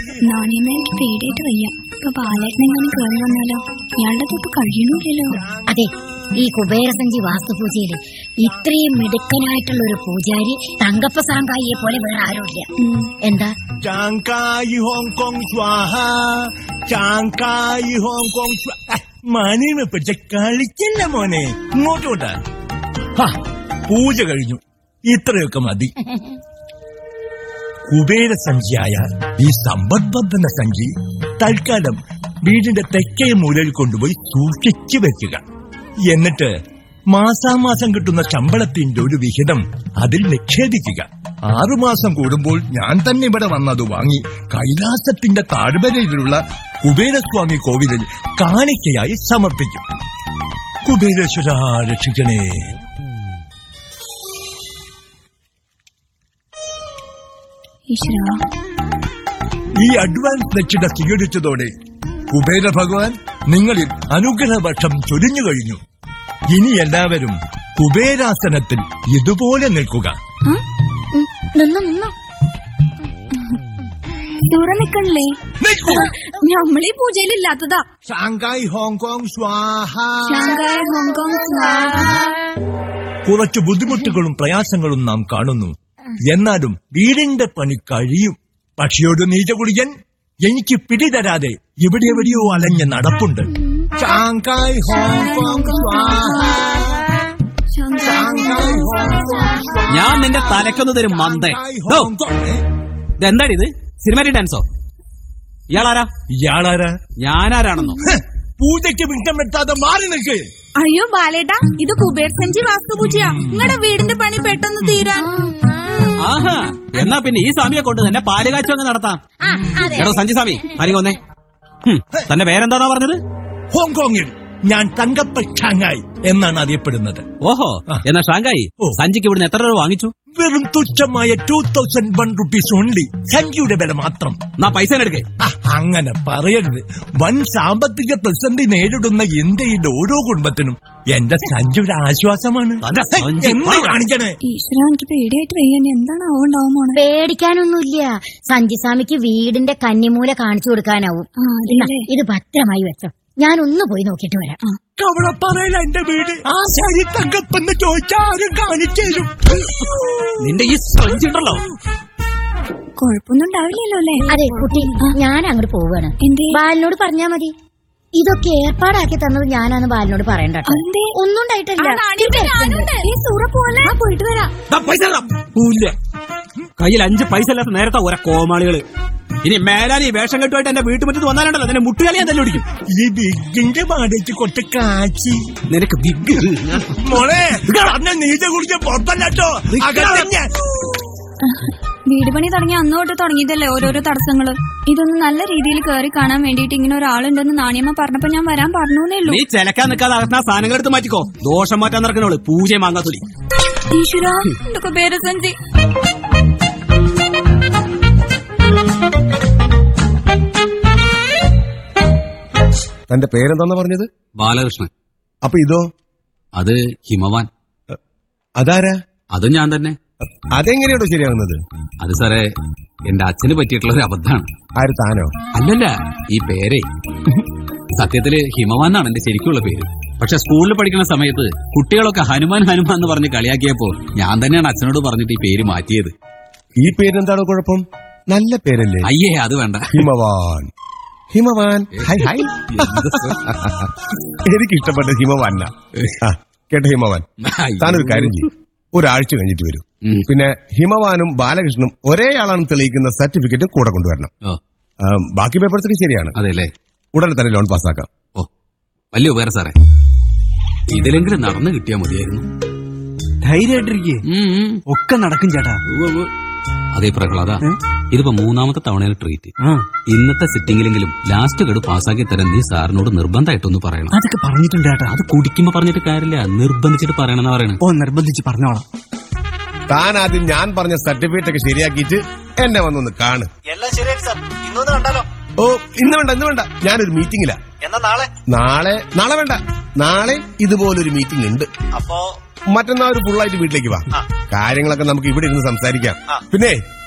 നാണയമേ എനിക്ക് പേടിയായിട്ട് വയ്യ ഇപ്പൊ ബാലേട്ടനെങ്ങനെ കയറി വന്നാലോ ഇയാളുടെ തൊട്ട് കഴിയണില്ലല്ലോ അതെ ഈ കുബേരസഞ്ചി വാസ്തുപൂജയില് ഇത്രയും മിടുക്കനായിട്ടുള്ള ഒരു പൂജാരി തങ്കപ്പ സാങ്കായിയെ പോലെ വേറെ ആരുമില്ല ഉം. എന്താ ചാങ്കായി ഹോങ്കോങ് സ്വാഹ ചാങ്കായി ഹോങ്കോങ് സ്വാ മണിമ പിടിച്ച കളിക്കല്ല മോനെ ഇങ്ങോട്ടോട്ടാ ഹാ, പൂജ കഴിഞ്ഞു ഇത്രയൊക്കെ മതി കുബേര സഞ്ചിയായ ഈ സമ്പദ്ബന്ധന സഞ്ചി തൽക്കാലം വീടിന്റെ തെക്കേ മൂലയിൽ കൊണ്ടുപോയി സൂക്ഷിച്ചു വെക്കുക എന്നിട്ട് മാസാമാസം കിട്ടുന്ന ശമ്പളത്തിന്റെ ഒരു വിഹിതം അതിൽ നിക്ഷേപിക്കുക ആറുമാസം കൂടുമ്പോൾ ഞാൻ തന്നെ ഇവിടെ വന്നത് വാങ്ങി കൈലാസത്തിന്റെ താഴ്വരയിലുള്ള കുബേരസ്വാമി കോവിലിൽ കാണിക്കയായി സമർപ്പിക്കും കുബേരേശ്വര രക്ഷിക്കണേ ഈശ്വരാ ഈ അഡ്വാൻസ് ദക്ഷിണ സ്വീകരിച്ചതോടെ കുബേര ഭഗവാൻ നിങ്ങളിൽ അനുഗ്രഹപക്ഷം ചൊരിഞ്ഞു കഴിഞ്ഞു ഇനി എല്ലാവരും കുബേരാസനത്തിൽ ഇതുപോലെ നിൽക്കുക ആ? ഉം, നിന്നോ നിന്നോ ദൂരെ നിക്കണില്ലേ നിൽക്കൂ. നമ്മളീ പൂജയിലില്ലാത്തതാ ഷാങ്കായ് ഹോങ്കോങ് സ്വാഹ ഷാങ്കായ് ഹോങ്കോങ് സ്വാഹ. കുറച്ച് ബുദ്ധിമുട്ടുകളും പ്രയാസങ്ങളും നാം കാണുന്നു എന്നാലും വീടിന്റെ പണി കഴിയും പക്ഷിയോട് നീചകുടിയൻ എനിക്ക് പിടിതരാതെ ഇവിടെ എവിടെയോ അലഞ്ഞ് നടപ്പുണ്ട് ഷാങ്കായ് ഹോങ്കോങ് സ്വാഹ ഷാങ്കായ് ഷാങ്കായ് ഹോങ്കോങ് സ്വാഹ ഞാൻ നിന്റെ തലക്കൊന്ന് തരും മന്ദേ ദോ, ഇതെന്താടി ഇത് സിനിമാറ്റിക് ഡാൻസോ ഇയാളാരാ ഇയാളാരാ ഞാനാരാണെന്നോ ഹ്, പൂജയ്ക്ക് മിട്ടം വെട്ടാതെ മാറി നിൽക്ക് അയ്യോ ബാലേട്ടാ ഇത് കുബേർ സഞ്ചി വാസ്തുപൂജയാ നിങ്ങളുടെ വീടിന്റെ പണി പെട്ടെന്ന് തീരാൻ ആഹാ എന്നാ പിന്നെ ഈ സ്വാമിയെ കൊണ്ട് തന്നെ പാലുകാച്ചു അങ്ങ് നടത്താം ആ, അതെ എടോ സഞ്ജി സ്വാമി അരി കൊന്നേ ഹും, തന്റെ പേരെന്താന്നാ പറഞ്ഞത് ഹോങ്കോങ്ങിൽ ഞാൻ തങ്കപ്പ ഷാങ്കായ് എന്നാണ് അറിയപ്പെടുന്നത് ഓഹോ എന്നാ ഷാങ്കായി ഓ. സഞ്ജിക്ക് ഇവിടുന്ന് എത്ര രൂപ വാങ്ങിച്ചു വെറും തുച്ഛമായ two thousand one rupees only സഞ്ചിയുടെ വില മാത്രം നാ പൈസ എടുക്കേ ആ, അങ്ങനെ പറയരുത് വൻ സാമ്പത്തിക പ്രതിസന്ധി നേരിടുന്ന ഇന്ത്യയിലെ ഓരോ കുടുംബത്തിനും എന്റെ സഞ്ചി ഒരു ആശ്വാസമാണ് തന്റെ സഞ്ചി എന്ത് കാണിക്കണേ ഈശ്വര എനിക്ക് പേടിയായിട്ട് വയ്യ ഇനി എന്താണ് ആവുണ്ടാവും മോളെ പേടിക്കാനൊന്നുമില്ല സഞ്ചിസ്വാമിക്ക് വീടിന്റെ കന്നിമൂല കാണിച്ചു കൊടുക്കാനാവും ആ ഇന്നാ, അതെ ഇത് ഭദ്രമായി വെച്ചോ ഞാൻ ഒന്ന് പോയി നോക്കിയിട്ട് വരാം കവളപ്പറയില എന്റെ വീട് ആ ശരി തങ്കപ്പെന്ന് ചോദിച്ചാൽ ആരും കാണിച്ചു തരും നിന്റെ ഈ സഞ്ചി ഉണ്ടല്ലോ കുഴപ്പമൊന്നും ഉണ്ടാവില്ലല്ലോ അല്ലേ അതെ കുട്ടി ഞാൻ അങ്ങോട്ട് പോവാണ് എന്തേ ബാലിനോട് പറഞ്ഞാ മതി ഇതൊക്കെ ഏർപ്പാടാക്കി തന്നത് ഞാനാന്ന് ബാലിനോട് പറയണ്ട കേട്ടോ. അതെന്തേ? ഒന്നും ഉണ്ടായിട്ടില്ല ഈ സൂറ പോലെ പോയിട്ട് വരാം ദാ പൈസ തരാം. ഊല്ല. കയ്യിൽ അഞ്ച് പൈസ ഇല്ലാത്ത നേരത്തെ ഒരേ കോമാളികള് ഇനി മേലാൻ ഈ വേഷം കെട്ടുമായിട്ട് എന്റെ വീട്ടുമുറ്റത്ത് വന്നാലുണ്ടല്ലോ നിന്നെ മുട്ടുകാലി ഞാൻ തന്നെ ഓടിക്കും ഈ ബിഗിന്റെ പാടേക്ക് കൊട്ട കാച്ചി നിനക്ക് ബിഗ് മോളെ അന്ന് നീച്ച കുടിച്ച പുറത്തല്ലോ അകത്തന്നെ വീട് പണി തുടങ്ങി അന്ന് തൊട്ട് തുടങ്ങിയതല്ലേ ഓരോരോ തടസ്സങ്ങള് ഇതൊന്ന് നല്ല രീതിയിൽ കയറി കാണാൻ വേണ്ടിയിട്ട് ഇങ്ങനെ ഒരാളുണ്ടെന്ന് നാണിയമ്മ പറഞ്ഞപ്പോ ഞാൻ വരാൻ പറഞ്ഞേ ഉള്ളൂ നീ ചിലക്കാൻ നിൽക്കാതെ അകത്തുന്ന സാധനങ്ങൾ എടുത്ത് മാറ്റിക്കോ ദോഷം മാറ്റാൻ നടക്കണോള് പൂജയും മാങ്ങാത്തൊലി ഈശ്വര എന്തൊക്കെ പേര് സഞ്ചി തന്റെ പേരെന്താന്ന് പറഞ്ഞത് ബാലകൃഷ്ണൻ അപ്പൊ ഇതോ അത് ഹിമവാൻ അതാരാ അത് ഞാൻ തന്നെ അതെങ്ങനെയാണോ ശരിയാവുന്നത് അത് സാറേ എന്റെ അച്ഛന് പറ്റിയിട്ടുള്ള ഒരു അബദ്ധമാണ് ആര് താനോ അല്ലല്ല ഈ പേരേ സത്യത്തില് ഹിമവാൻ എന്നാണ് എന്റെ ശരിക്കുള്ള പേര് പക്ഷെ സ്കൂളിൽ പഠിക്കുന്ന സമയത്ത് കുട്ടികളൊക്കെ ഹനുമാൻ ഹനുമാൻ എന്ന് പറഞ്ഞ് കളിയാക്കിയപ്പോ ഞാൻ തന്നെയാണ് അച്ഛനോട് പറഞ്ഞിട്ട് ഈ പേര് മാറ്റിയത് ഈ പേരെന്താണോ കുഴപ്പം നല്ല പേരല്ലേ അയ്യേ അത് വേണ്ട ഹിമവാൻ ഹിമവാൻ ഹായ് ഹായ് എനിക്ക് ഇഷ്ടപ്പെട്ട ഹിമവാൻ കേട്ട ഹിമവാൻ താനൊരു കാര്യം ചെയ്യും ഒരാഴ്ച കഴിഞ്ഞിട്ട് വരും ഉം. പിന്നെ ഹിമവാനും ബാലകൃഷ്ണനും ഒരേ ആളാണെന്ന് തെളിയിക്കുന്ന സർട്ടിഫിക്കറ്റ് കൂടെ കൊണ്ടുവരണം ഓ ആ, ബാക്കി പേപ്പർസൊക്കെ ശരിയാണ് അതെല്ലേ ഉടനെ തന്നെ ലോൺ പാസ്സാക്കാം ഓ വലിയ ഉപകാരം സാറേ ഇതിലെങ്കിലും നടന്നു കിട്ടിയാ മതിയായിരുന്നു ധൈര്യമായിട്ടിരിക്കേ ഉം, ഉം. ഒക്കെ നടക്കും ചേട്ടാ ഉവ്വ് ഉവ്വ്. അതേ പ്രഹ്ലാദ ഇതിപ്പോ മൂന്നാമത്തെ തവണയാണ് ട്രീറ്റ് ആ ഇന്നത്തെ സിറ്റിംഗിലെങ്കിലും ലാസ്റ്റ് ഗഡു പാസ്സാക്കി തരാൻ നീ സാറിനോട് നിർബന്ധമായിട്ടൊന്ന് പറയണം അതൊക്കെ പറഞ്ഞിട്ടുണ്ട് ചേട്ടാ അത് കുടിക്കുമ്പോ പറഞ്ഞിട്ട് കാര്യമില്ല നിർബന്ധിച്ചിട്ട് പറയണമെന്നാ പറയണേ ഓ നിർബന്ധിച്ച് പറഞ്ഞോളാം താൻ ആദ്യം ഞാൻ പറഞ്ഞ സർട്ടിഫിക്കറ്റ് ഒക്കെ ശരിയാക്കിയിട്ട് എന്നെ വന്നൊന്ന് കാണ് എല്ലാം ശരിയാക്കി സാർ ഇന്നൊന്ന് കണ്ടാലോ ഓ ഇന്ന് വേണ്ട ഇന്ന് വേണ്ട ഞാനൊരു മീറ്റിംഗിലാ എന്നാ നാളെ നാളെ നാളെ വേണ്ട നാളെ ഇതുപോലൊരു മീറ്റിംഗ് ഉണ്ട് അപ്പോ മറ്റന്നാൾ ഒരു ഫുള്ളായിട്ട് വീട്ടിലേക്ക് വാ ആ. കാര്യങ്ങളൊക്കെ നമുക്ക് ഇവിടെ ഇരുന്ന് സംസാരിക്കാം ആ. പിന്നെ